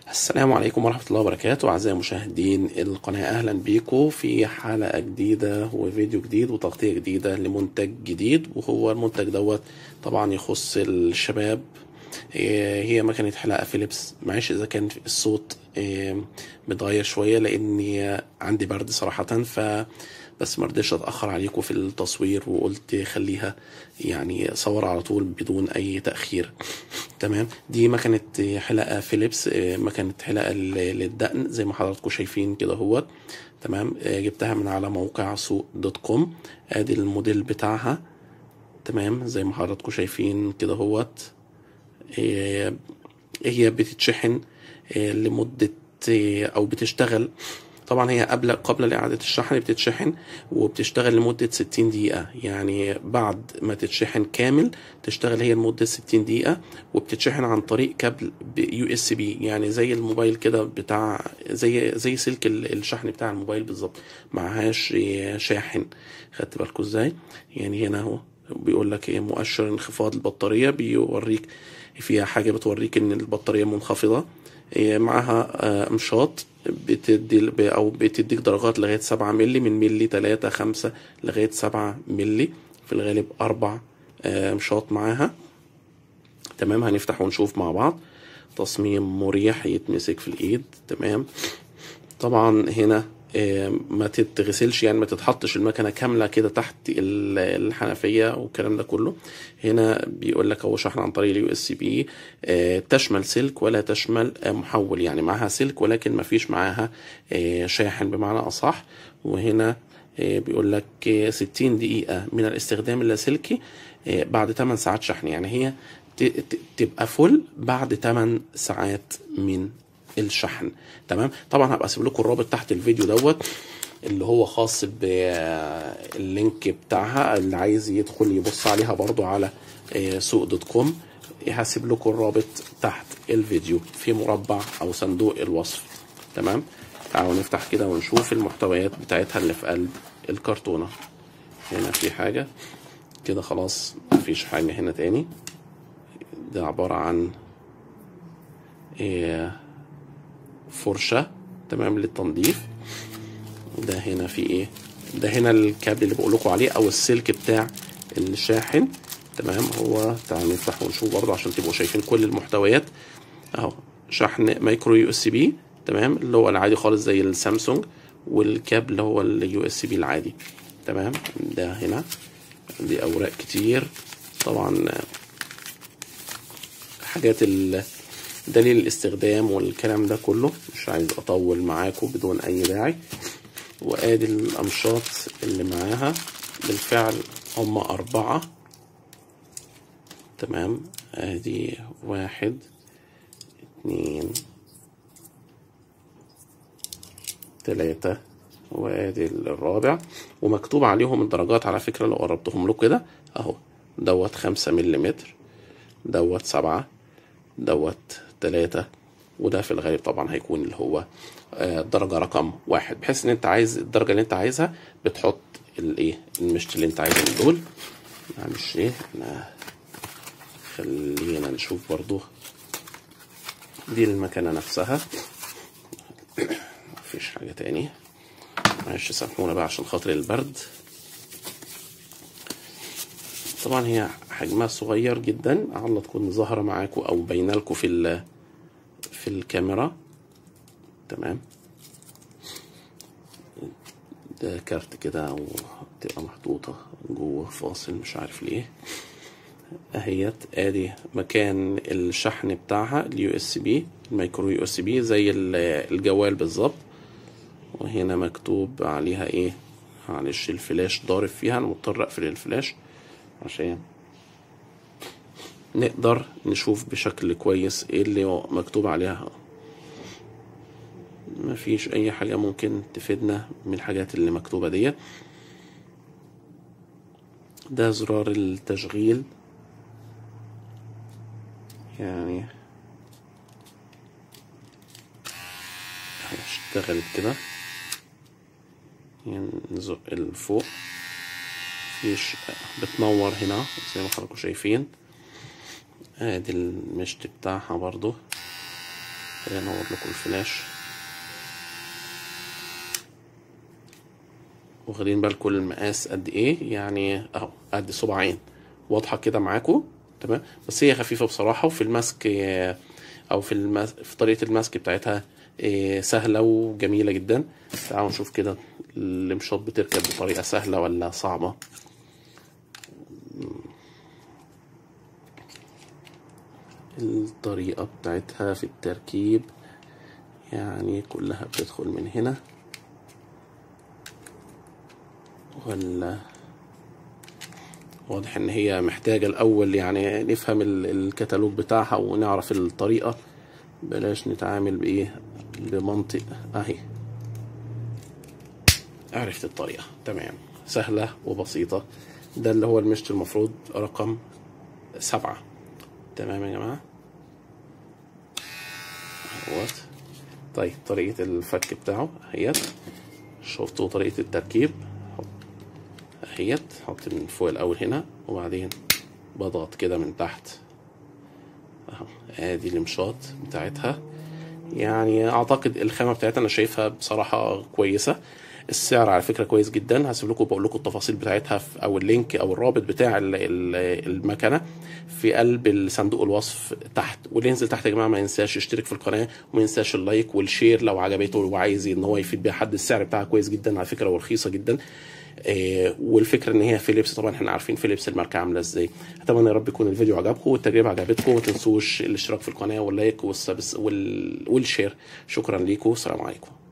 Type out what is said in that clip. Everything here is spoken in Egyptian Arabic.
السلام عليكم ورحمة الله وبركاته أعزائي مشاهدين القناة أهلا بيكم في حلقة جديدة وفيديو جديد وتغطية جديدة لمنتج جديد وهو المنتج دوت طبعا يخص الشباب إيه، هي مكنة حلاقة فيليبس معلش إذا كان الصوت إيه، متغير شوية لأني عندي برد صراحة ف بس مرضيش اتاخر عليكم في التصوير وقلت خليها يعني صور على طول بدون اي تاخير تمام دي مكنه حلاقه فيليبس آه، مكنه حلاقه لل- للدقن زي ما حضراتكم شايفين كده اهوت تمام آه، جبتها من على موقع سوق دوت كوم ادي الموديل بتاعها تمام زي ما حضراتكم شايفين كده اهوت آه، هي بتتشحن آه، لمدة آه، أو بتشتغل طبعا هي قبل قبل إعادة الشحن بتتشحن وبتشتغل لمدة 60 دقيقة يعني بعد ما تتشحن كامل تشتغل هي لمدة 60 دقيقة وبتتشحن عن طريق كابل يو اس بي يعني زي الموبايل كده بتاع زي زي سلك ال- الشحن بتاع الموبايل بالظبط معهاش آه، شاحن خدت بالكوا ازاي يعني هنا اهو بيقول لك ايه مؤشر انخفاض البطارية بيوريك فيها حاجة بتوريك ان البطارية منخفضة إيه، معاها آه، امشاط بتدي او بتديك درجات لغاية سبعة ملي من ملي تلاتة خمسة لغاية سبعة ملي في الغالب اربع آه، امشاط معاها تمام هنفتح ونشوف مع بعض تصميم مريح يتمسك في الايد تمام طبعا هنا آه، ما تتغسلش يعني ما تتحطش المكنه كامله كده تحت ال- الحنفيه والكلام ده كله هنا بيقول لك هو شحن عن طريق اليو اس بي تشمل سلك ولا تشمل آه، محول يعني معاها سلك ولكن ما فيش معاها آه، شاحن بمعنى اصح وهنا آه، بيقول لك آه، 60 دقيقه من الاستخدام اللاسلكي آه، بعد 8 ساعات شحن يعني هي ت- ت- تبقى فل بعد 8 ساعات من الشحن تمام طبعا هبقى اسيب لكم الرابط تحت الفيديو دوت اللي هو خاص باللينك بتاعها اللي عايز يدخل يبص عليها برضو على آه، سوق دوت كوم هسيب لكم الرابط تحت الفيديو في مربع او صندوق الوصف تمام تعالوا نفتح كده ونشوف المحتويات بتاعتها اللي في قلب الكرتونة هنا في حاجة كده خلاص مفيش حاجة هنا تاني ده عبارة عن إيه فرشة تمام للتنظيف ده هنا في ايه ده هنا الكابل اللي بقول لكم عليه او السلك بتاع الشاحن تمام هو تعالوا نفتح ونشوف برضه عشان تبقوا شايفين كل المحتويات اهو شحن مايكرو يو اس بي تمام اللي هو العادي خالص زي السامسونج والكابل اللي هو اليو اس بي العادي تمام ده هنا دي اوراق كتير طبعا حاجات ال دليل الاستخدام والكلام ده كله مش عايز اطول معاكم بدون اي داعي وادي الامشاط اللي معاها بالفعل هم اربعة تمام ادي واحد اتنين تلاتة وادي الرابع ومكتوب عليهم الدرجات على فكرة لو قربتهم له كده اهو دوت خمسة مليمتر دوت سبعة دوت تلاتة وده في الغالب طبعا هيكون اللي هو آه، درجة رقم واحد بحيث ان انت عايز الدرجة اللي انت عايزها بتحط الايه المشط اللي انت عايزه من دول معلش ايه احنا خلينا نشوف برضو دي المكنة نفسها مفيش حاجة تاني معلش سامحونا بقى عشان خاطر البرد طبعا هي حجمها صغير جدا على تكون ظاهرة معاكم او باينة لكم في ال في الكاميرا تمام ده كارت كده او تبقى محطوطة جوه فاصل مش عارف ليه اهيت ادي مكان الشحن بتاعها اليو اس بي الميكرو يو اس بي زي ال- الجوال بالظبط وهنا مكتوب عليها ايه معلش الفلاش ضارب فيها انا مضطر اقفل الفلاش عشان نقدر نشوف بشكل كويس ايه اللي مكتوب عليها مفيش اي حاجة ممكن تفيدنا من الحاجات اللي مكتوبة ديت ده زرار التشغيل يعني اشتغلت كده يعني نزق لفوق فيش بتنور هنا زي ما حضراتكم شايفين ادي المشط بتاعها برضو خلينا نور لكم الفلاش واخدين بالكم المقاس قد ايه يعني اهو قد صباعين واضحه كده معاكم تمام بس هي خفيفه بصراحه وفي المسك آه، او في المس... في طريقه المسك بتاعتها آه، سهله وجميله جدا تعالوا نشوف كده الامشاط بتركب بطريقه سهله ولا صعبه الطريقه بتاعتها في التركيب يعني كلها بتدخل من هنا ولا واضح ان هي محتاجة الاول يعني نفهم ال- الكتالوج بتاعها ونعرف الطريقة بلاش نتعامل بايه بمنطق اهي عرفت الطريقة تمام سهلة وبسيطة ده اللي هو المشط المفروض رقم سبعة تمام يا جماعة اهوت طيب طريقة الفك بتاعه اهيت شفتوا طريقة التركيب اهيت حط من فوق الاول هنا وبعدين بضغط كده من تحت اهو ادي الامشاط بتاعتها يعني اعتقد الخامه بتاعتها انا شايفها بصراحه كويسه السعر على فكره كويس جدا هسيب لكم بقول لكم التفاصيل بتاعتها في او اللينك او الرابط بتاع ال- ال- المكنه في قلب صندوق الوصف تحت واللي ينزل تحت يا جماعه ما ينساش يشترك في القناه وما ينساش اللايك والشير لو عجبته وعايز ان هو يفيد بيها حد السعر بتاعها كويس جدا على فكره ورخيصه جدا آه، والفكره ان هي فيليبس طبعا احنا عارفين فيليبس الماركه عامله ازاي اتمنى يا رب يكون الفيديو عجبكم والتجربه عجبتكم وما تنسوش الاشتراك في القناه واللايك والسبس وال... والشير شكرا ليكم والسلام عليكم